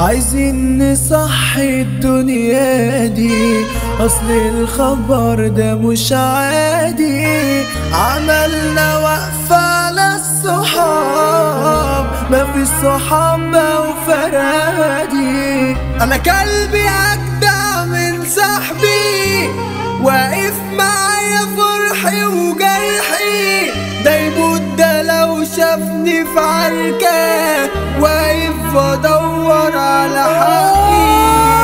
عايزين نصحي الدنيا دي اصل الخبر ده مش عادي عملنا وقفة على الصحاب ما في الصحابة وفرادي انا كلبي اجدع من صاحبي واقف معايا فرحي وجرحي ده يموت ده لو شافني في عركة واقف ادور على حقي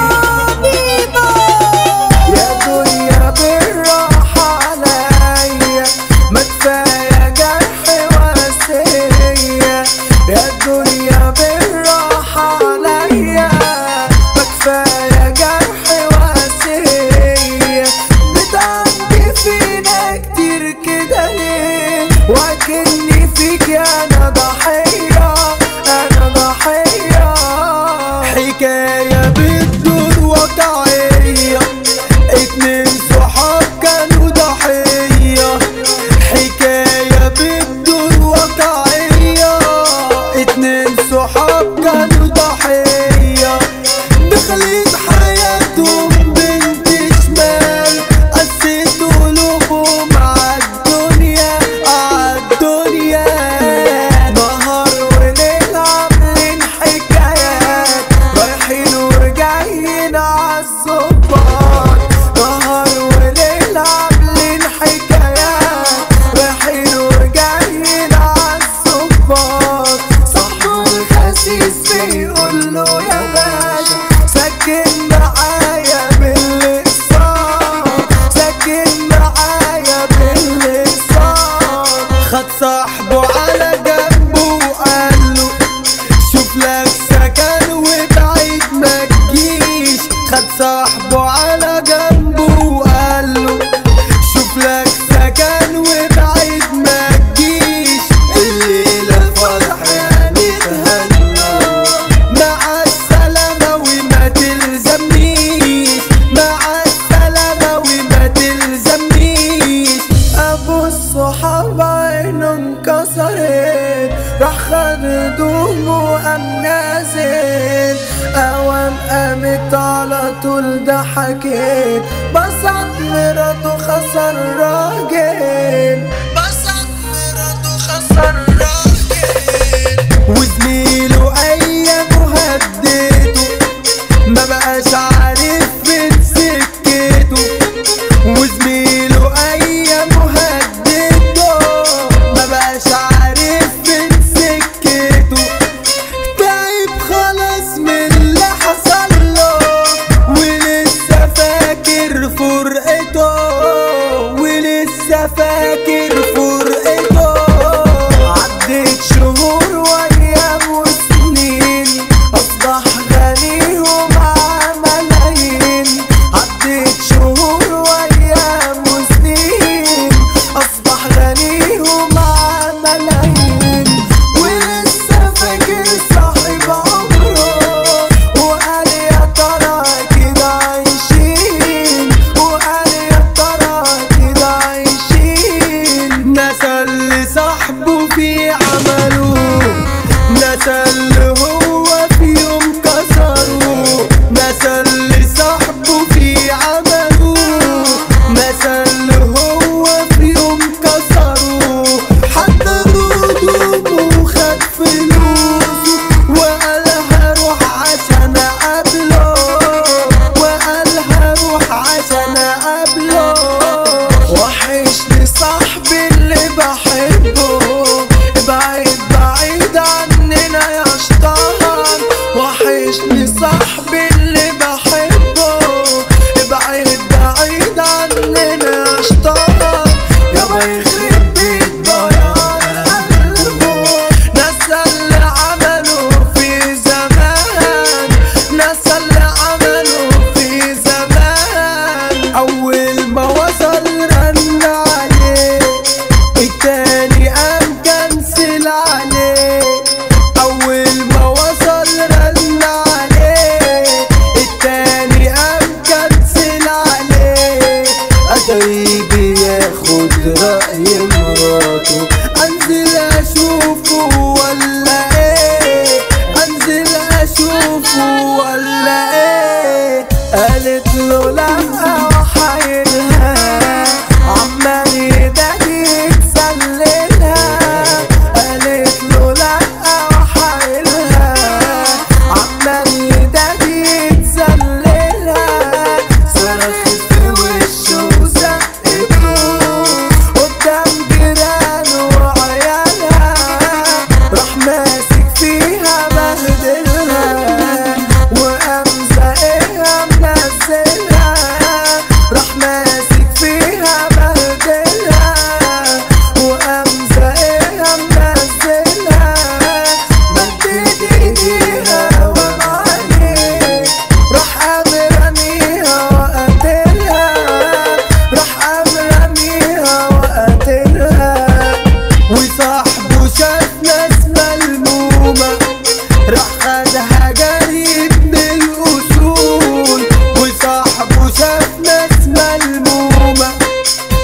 يا دنيا بالراحة عليا ما كفاية جرح واسية يا دنيا بالراحة عليا ما كفاية جرح واسية بتعدي فينا كتير كده ليه وكني فيك انا ضحية انا ضحية حكاية بتدور واقعية اتنين صحاب كانوا ضحية حكاية بتدور واقعية اتنين صحاب كانوا ضحية دخلت حياتهم بنت شمال قسيت قلوبهم عالدنيا عالدنيا نهار وليل عاملين حكايات رايحين وجايين عالظباط نهار وليل عاملين حكايات رايحين وجايين عالظباط صاحبه الخسيس بيقول له يا باشا سكن معايا بالاقساط سكن معايا بالاقساط خد صاحبه على جنبه وقال له شوف لك سكن وبعيد ما تجيش خد صاحبه على جنبه وقال له شوف لك سكن وبعيد ما تجيش الليلة فرح يعني تهنوا مع السلامة وما تلزمنيش مع السلامة وما تلزمنيش ابو الصحاب عينه انكسرت راح خد هدومه وقام نازل اوام قامت على طول ضحكت بسط مراته خسر راجل بسط مراته خسر راجل وزميله ايامه هديته ما بقاش عارف من سكته وزميله ايامه هديته ما بقاش عارف من سكته تعب خلاص من اللي حصل له ولسه فاكر فرقته ولسه فاكر فرقته عدت شهور وايام وسنين اصبح غني ومع ملايين عدت شهور وايام وسنين اصبح غني ومع ملايين ولسه فاكر صاحب عمره وقال يا ترى كده عايشين وقال يا ترى كده عايشين نسى اللي صاحبه في عمله نسى اللي هو في يوم كسره نسى اللي صاحبه في عمله نسى اللي هو في يوم كسره حتى هدومه وخد فلوسه وقال هروح عشان اقابله وقال هروح عشان اقابله وحشني صاحبي اللي بحبه بعيد بعيد عننا يا شطان وحشني صاحبي اللي بحبه بعيد بعيد عننا يا شطان يابا يخرب بيت ضياع قلبه نسى اللي عمله في زمان نسى اللي عمله في زمان أول ما وصل رن عليه التاني قام كنسل عليه أول ما وصل رن عليه التاني قام كنسل عليه أتاري ياخد رأي مراته أنزل أشوفه ولا إيه أنزل أشوفه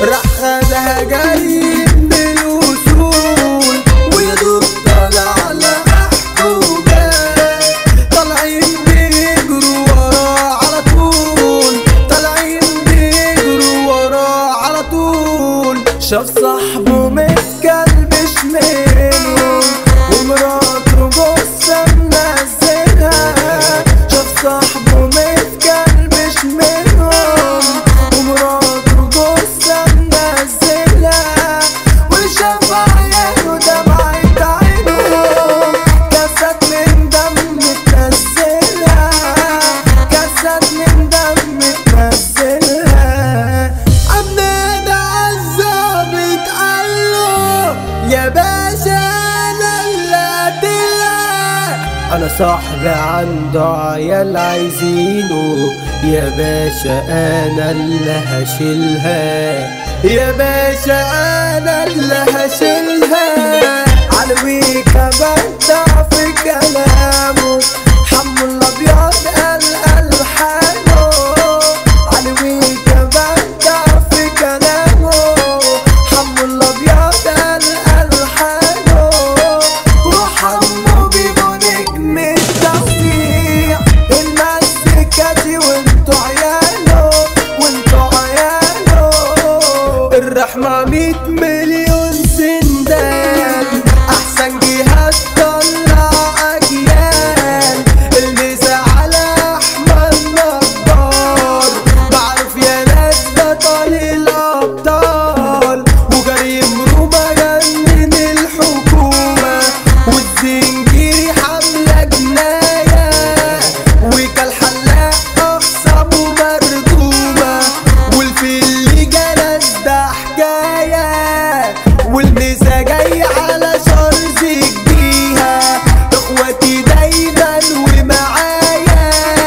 راح خدها جاي من الوصول ويا دوب طالع على محبوبة طالعين بيجروا وراه على طول طالعين بيجروا وراه على طول شاف صاحبه متكلبش منه ومراته جثة منزلها شاف صاحبه متكلبش منهم ومراته جثة منزلها وشاف عياله دمعة عينهم كاسات من دم تنزلها كاسات من دم تنزلها عماد عالظابط قاله يا باشا انا اللي قتلها انا صاحبي عنده عيال عايزينه يا باشا انا اللي هشيلها يا باشا انا اللي هشيلها علوي كمان في كلامه حمو الابيض قال الحانه علوي كمان في كلامه حمو الابيض قال الحانه وحمو بيبو نجم التوفيق المزيكا دي وانتو عياله وانتو عياله الرحمة مية مليون سندان احسن جهاز طلع اجيال الميزة على احمد نضار بعرف يا ناس بطل الابطال وكريم روما جنن الحكومة والزنجيري حملة جناية وكالحلاق اخصم ومردومة والفيل جلس ده حكاية والمسا جاي على شرز جديها اخواتي دايما ومعايا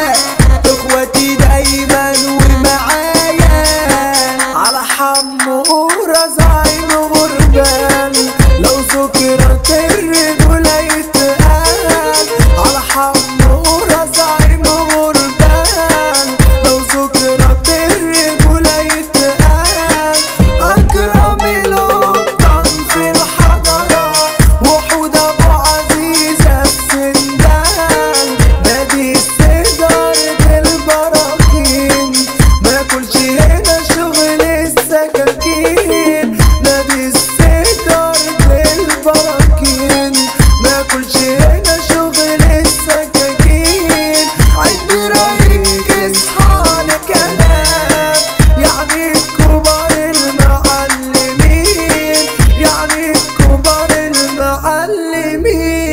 اخواتي دايما ومعايا على حمو رزعين غربان لو سكرت الرجولة يتقال على حمو رزعين غربان لو سكرت الرجولة يتقال أكرم الأبطال في الحضرة وحود أبو عزيزة السندان نادي السدار البراكين ما كلش هنا شغل السكاكين نادي السدار البراكين ما كلش هنا شغل السكاكين عندي رايك اصحى كلام يعني كبار المعلمين يعني كبار المعلمين